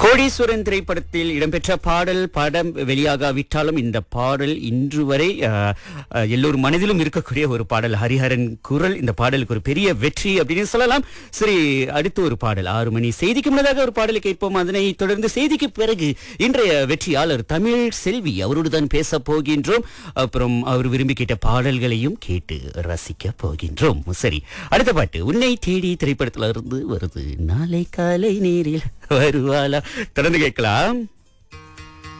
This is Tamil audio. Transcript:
கோடீஸ்வரன் திரைப்படத்தில் இடம்பெற்ற பாடல் படம் வெளியாகாவிட்டாலும் இந்த பாடல் இன்று வரை அஹ், அஹ், எல்லோர் மனதிலும் இருக்கக்கூடிய ஒரு பாடல் ஹரிஹரன் குரல் இந்த பாடலுக்கு ஒரு பெரிய வெற்றி அப்படின்னு சொல்லலாம் சரி அடுத்து ஒரு பாடல் ஆறு மணி செய்திக்கு முன்னதாக ஒரு பாடலை கேட்போம் அதனை தொடர்ந்து செய்திக்கு பிறகு இன்றைய வெற்றியாளர் தமிழ் செல்வி அவரோடு தான் பேச போகின்றோம் அப்புறம் அவர் விரும்பி கேட்ட பாடல்களையும் கேட்டு ரசிக்க போகின்றோம் சரி அடுத்த பாட்டு உன்னை தேடி திரைப்படத்துல இருந்து வருது நாளை காலை நேரில் வருவாளா தொடர்ந்து கேட்கலாம்